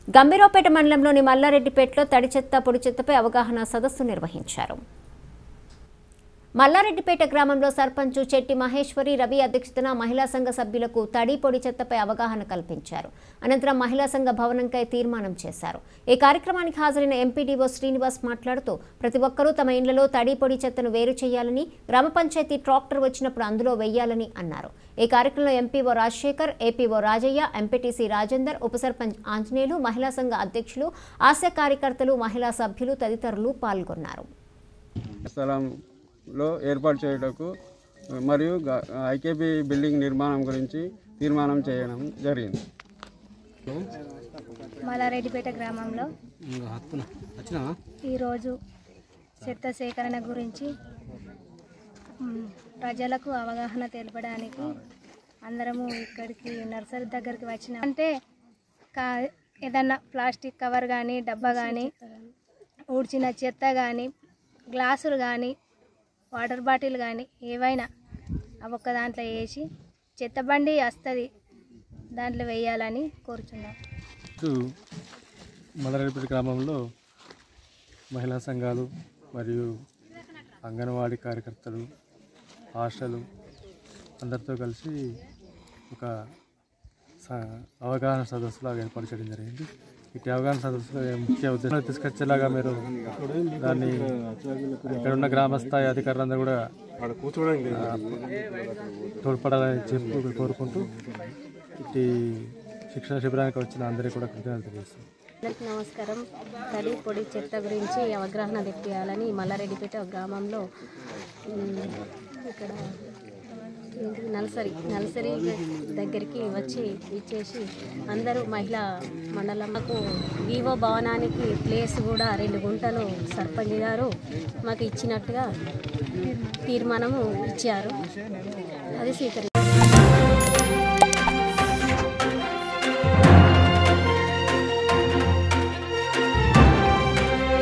గంభీరావుపేట మండలంలోని మల్లారెడ్డిపేటలో తడి చెత్త పొడి చెత్తపై అవగాహన సదస్సు నిర్వహించారు మల్లారెడ్డిపేట గ్రామంలో సర్పంచ్ చెట్టి మహేశ్వరి రవి అధ్యక్షతన మహిళా సంఘ సభ్యులకు తడి పొడి చెత్తపై అవగాహన కల్పించారు అనంతరం మహిళా సంఘ భవనంకై తీర్మానం చేశారు ఈ కార్యక్రమానికి హాజరైన ఎంపీడీఓ శ్రీనివాస్ మాట్లాడుతూ ప్రతి ఒక్కరూ తమ ఇండ్లలో తడి పొడి చెత్తను వేరు చేయాలని గ్రామ పంచాయతీ ట్రాక్టర్ వచ్చినప్పుడు అందులో వెయ్యాలని అన్నారు ఈ కార్యక్రమంలో MPO Rajasekhar APO Rajaiah MPTC Rajender ఉప సర్పంచ్ ఆంజనేయులు మహిళా సంఘ అధ్యక్షులు ఆశా కార్యకర్తలు మహిళా సభ్యులు తదితరులు పాల్గొన్నారు స్థలంలో ఏర్పాటు చేయుటకు మరియు గ- ఐకేపీ బిల్డింగ్ నిర్మాణం గురించి తీర్మానం చేయడం జరిగింది మల్లారెడ్డిపేట గ్రామంలో ఈరోజు చెత్త సేకరణ గురించి మ్, ప్రజలకు అవగాహన తెలపడానికి అందరము ఇక్కడికి నర్సరీ దగ్గరికి వచ్చిన అంటే కా ఏదన్నా ప్లాస్టిక్ కవర్ కానీ డబ్బా కానీ ఊడ్చిన చెత్త కానీ గ్లాసులు కానీ వాటర్ బాటిల్ కానీ ఏవైనా అవి ఒక్క దాంట్లో వేసి చెత్త బండి వస్తుంది దాంట్లో వేయాలని కోరుచున్నాం చుట్టూ మలరేపేట గ్రామంలో మహిళా సంఘాలు మరియు అంగన్వాడీ కార్యకర్తలు హాస్టలు అందరితో కలిసి ఒక స- అవగాహన సదస్సులాగా ఏర్పాటు చేయడం జరిగింది ఇటు అవగాహన సదస్సులో ముఖ్య ఉద్దేశం తీసుకొచ్చేలాగా మీరు దాన్ని ఇక్కడ ఉన్న గ్రామ స్థాయి అధికారులందరూ కూడా ఆ, తోడ్పడాలని చెప్పి కోరుకుంటూ ఇటు శిక్షణ శిబిరానికి వచ్చిన అందరికీ కూడా కృతజ్ఞతలు తెలియజేస్తున్నాను అందరికీ నమస్కారం తడి పొడి చెత్త గురించి అవగాహన తెప్పియాలని మల్లారెడ్డిపేట గ్రామంలో ఉమ్, ఇక్కడ ఏంటి నర్సరీ నర్సరీ దగ్గరికి వచ్చి ఇచ్చేసి అందరూ మహిళా మండలంకు వివో భవనానికి ప్లేస్ కూడా రెండు గుంటలు సర్పంచ్ గారు మాకు ఇచ్చినట్టుగా తీర్మానము ఇచ్చారు అది స్వీకరి